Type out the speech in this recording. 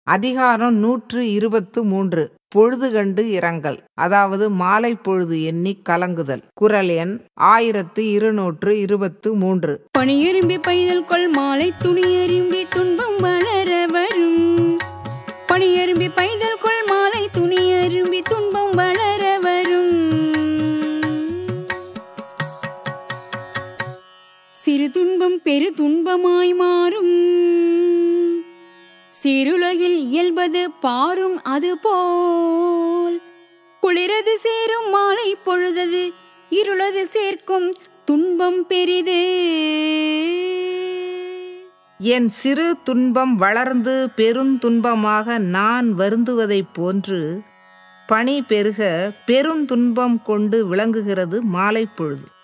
அதிகாரம் நூற்று இருபத்து மூன்று பொழுது கண்டு இரங்கல் அதாவது மாலை பொழுது எண்ணி கலங்குதல் குரல் எண் ஆயிரத்து இருநூற்று இருபத்து மூன்று பணியெரும்பி பைதல் கொள் மாலை துணி எறும்பி துன்பம் வளர வரும் பணியெரும்பி பைதல் கொள் மாலை துணி எறும்பி துன்பம் வளர வரும் சிறு துன்பம் பெரு துன்பமாய் மாறும் சிறுலகில் இயல்பது பாரும் அது போல் குளிரது சேரும் மாலை பொழுதது இருளது சேர்க்கும் துன்பம் பெரிது என் சிறு துன்பம் வளர்ந்து பெருந்துன்பமாக நான் வருந்துவதைப் போன்று பனி பெருக பெருந்துன்பம் கொண்டு விளங்குகிறது மாலை பொழுது